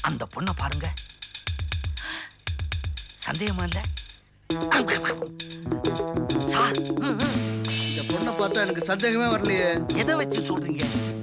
அந்த பொண்ணை பாருங்க சந்தேகமா இல்ல சார் இந்த பொண்ணை பார்த்தா எனக்கு சந்தேகமே வரலையே எதை வச்சு சொல்றீங்க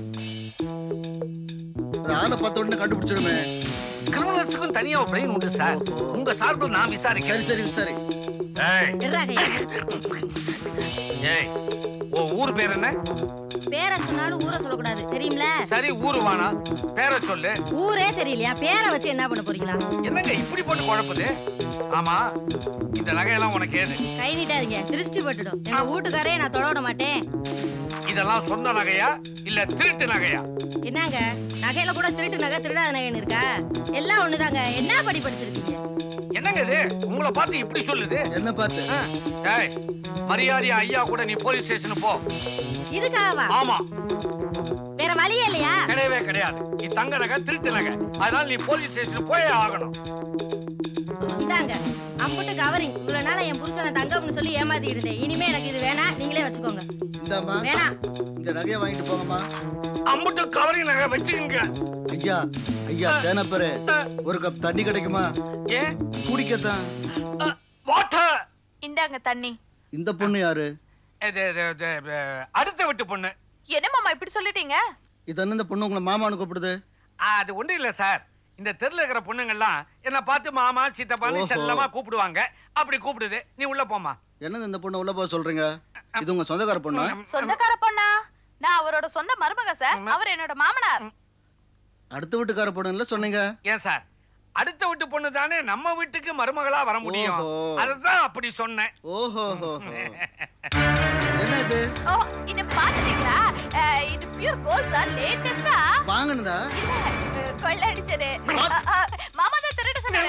அந்த ஆளை பார்த்த உடனே கண்டுபிடிச்சிடுமே கிரிமினல்ஸுக்கும் தனியா ஒரு பிரெயின் உண்டு சார் ஓஹோ. உங்க சார்பில் நான் விசாரிக்கிறேன் சரி சரி சரி ஏய் விடுறாங்கய்யா ஏய் உன் ஊர் பேர் என்ன பேரை சொன்னாலும் ஊரை சொல்லக்கூடாது தெரியுமில சரி ஊரு வானா பேரை சொல்லு ஊரே தெரியலையா பேரை வச்சு என்ன பண்ண போறீங்களா என்னங்க இப்படி போட்டு குழப்புது ஆமா இந்த நகையெல்லாம் உனக்கு ஏது கை நீட்டாதீங்க திருஷ்டி பட்டுடும் எங்க வீட்டுக்காரே நான் தொட விட மாட்டேன் இதெல்லாம் சொந்த நகையா இல்ல திருட்டு நகையா என்னங்க நகையில கூட திருட்டு நகை திருடாத நகைன்னு இருக்கா எல்லாம் ஒண்ணுதாங்க என்ன படி படிச்சிருக்கீங்க என்னங்க இது உங்களை பார்த்து இப்படி சொல்லுது என்ன பார்த்து ஆ, ஏய் மரியாதையா ஐயா கூட நீ போலீஸ் ஸ்டேஷன் போ இதுக்காகவா ஆமா வேற வழியே இல்லையா கிடையவே கிடையாது நீ தங்க நகை திருட்டு நகை அதனால நீ போலீஸ் ஸ்டேஷன் போயே ஆகணும் இதாங்க அம்புட்டு கவரிங் இவ்வளவு நாளா என் புருஷனை தங்கம்னு சொல்லி ஏமாத்தி இருந்தேன் இனிமே எனக்கு இது வேணாம் நீங்களே வச்சுக்கோங்க இந்தாம்மா வேணாம் இந்த நகையை வாங்கிட்டு போங்கம்மா அம்புட்டு கவரிங் நகை வச்சுக்கோங்க ஐயா ஐயா தேனப்பரு ஒரு கப் தண்ணி கிடைக்குமா ஏன் குடிக்கத்தான் வாட்டர் இந்தாங்க தண்ணி இந்த பொண்ணு யாரு இது இது, இது, இது, அடுத்த வீட்டு பொண்ணு என்ன மாமா இப்படி சொல்லிட்டீங்க இது என்ன இந்த பொண்ணு உங்களை மாமான்னு கூப்பிடுது ஆ, அது ஒண்ணும் இல்ல சார் இந்த தெருல இருக்கிற பொண்ணுங்கெல்லாம் என்ன பார்த்து மாமா சித்தப்பான்னு ஓஹோ. செல்லமா கூப்பிடுவாங்க அப்படி கூப்பிடுது நீ உள்ள போமா என்னது இந்த பொண்ணு உள்ள போக சொல்றீங்க இது உங்க சொந்தக்கார பொண்ணா சொந்தக்கார பொண்ணா நான் அவரோட சொந்த மருமக சார் அவர் என்னோட மாமனார் அடுத்த வீட்டுக்கார பொண்ணு இல்ல சொன்னீங்க ஏன் சார் அடுத்த வீட்டு பொண்ணு தானே நம்ம வீட்டுக்கு மருமகளா வர முடியும் ஓஹோ. அதுதான் அப்படி சொன்னேன் ஓஹோ என்ன இது ஓ இது பாத்துட்டீங்களா அஹ், இது பியூர் கோல்ட் சார் லேட்டஸ்டா வாங்கினதா இல்ல அஹ், கொள்ளடிச்சது அஹ், அஹ், மாமா தான் திருட சொன்னாரு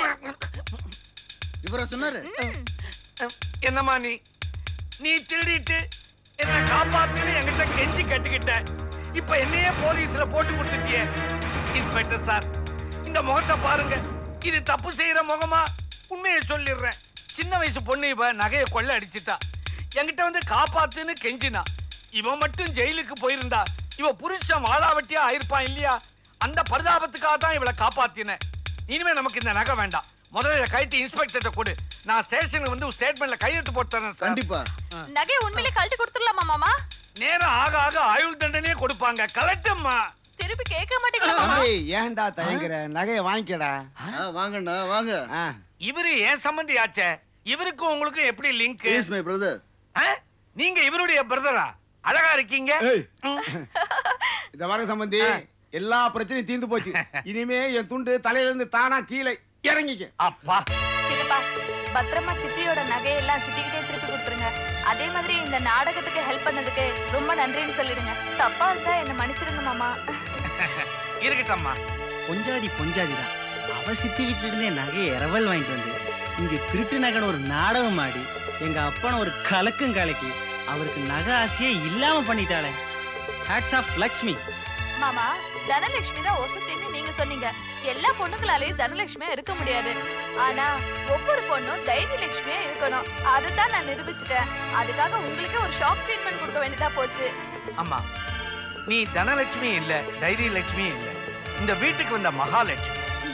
இவரா சொன்னாரு என்னம்மா நீ நீ திருடிட்டு என்ன காப்பாத்துன்னு என்கிட்ட கெஞ்சி கட்டுக்கிட்ட இப்ப என்னையே போலீஸ்ல போட்டு கொடுத்துட்டியே இன்ஸ்பெக்டர் சார் இந்த முகத்தை பாருங்க இது தப்பு செய்யற முகமா உண்மையை சொல்லிடுறேன் சின்ன வயசு பொண்ணு இவ நகையை கொள்ள அடிச்சிட்டா என்கிட்ட வந்து காப்பாத்துன்னு கெஞ்சினா இவன் மட்டும் ஜெயிலுக்கு போயிருந்தா இவ புருஷன் வாழாவட்டியா ஆயிருப்பான் இல்லையா அந்த பரிதாபத்துக்காக தான் இவளை காப்பாத்தினேன் இனிமே நமக்கு இந்த நகை வேண்டாம் முதல்ல இதை கைட்டு இன்ஸ்பெக்டர்கிட்ட கொடு நான் ஸ்டேஷனுக்கு வந்து ஸ்டேட்மெண்ட்ல கையெழுத்து போட்டு தரேன் சார் கண்டிப்பா நகை உண்மையிலே கழட்டி கொடுத்துடலாமா மாமா நேரம் ஆக ஆக ஆயுள் தண்டனையே கொடுப்பாங்க கலட்டம்மா திருப்பி கேட்க மாட்டீங்களா மாமா தம்பி ஏன்டா தயங்குற நகையை வாங்கிக்கடா ஆ, வாங்கண்ணா வாங்க ஆ, இவரு ஏன் சம்பந்தி ஆச்சே இவருக்கும் உங்களுக்கும் எப்படி லிங்க் இஸ் மை பிரதர் நீங்க இவருடைய பிரதரா அழகா இருக்கீங்க ஏய். ம். இத வர சம்பந்தி எல்லா பிரச்சனையும் தீர்ந்து போச்சு இனிமே என் துண்டு தலையில இருந்து தானா கீழே இறங்கிக்க அப்பா சித்தப்பா பத்திரமா சித்தியோட நகையெல்லாம் சித்திக்கிட்டே திருப்பி கொடுத்துருங்க அதே மாதிரி இந்த நாடகத்துக்கு ஹெல்ப் பண்ணதுக்கு ரொம்ப நன்றின்னு சொல்லிடுங்க தப்பா இருந்தா என்ன மன்னிச்சிருங்க மாமா இருக்கட்டம்மா பொஞ்சாதி பொஞ்சாதிதான் அவ சித்தி வீட்டுல இருந்தே நகையை இரவல் வாங்கிட்டு வந்து இங்க திருட்டு நகைன்னு ஒரு நாடகம் ஆடி எங்க அப்பனை ஒரு கலக்கும் கலக்கி அவருக்கு நகை ஆசையே இல்லாம பண்ணிட்டாளே ஹேட்ஸ் ஆஃப் லக்ஷ்மி மாமா தனலட்சுமி தான் ஒசத்தின்னு நீங்க சொன்னீங்க எல்லா பொண்ணுங்களாலையும் தனலட்சுமியா இருக்க முடியாது ஆனா ஒவ்வொரு பொண்ணும் தைரியலட்சுமியா இருக்கணும் அதுதான் நான் நிரூபிச்சிட்டேன் அதுக்காக உங்களுக்கே ஒரு ஷாக் ட்ரீட்மெண்ட் கொடுக்க வேண்டியதா போச்சு அம்மா நீ தனலட்சுமி இல்ல தைரிய லட்சுமி இல்ல இந்த வீட்டுக்கு வந்த மகாலட்சுமி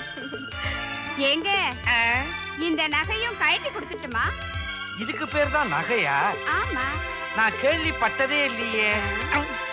ஏங்க இந்த நகையும் கழட்டி கொடுத்துட்டுமா இதுக்கு பேர் தான் நகையா ஆமா நான் கேள்விப்பட்டதே இல்லையே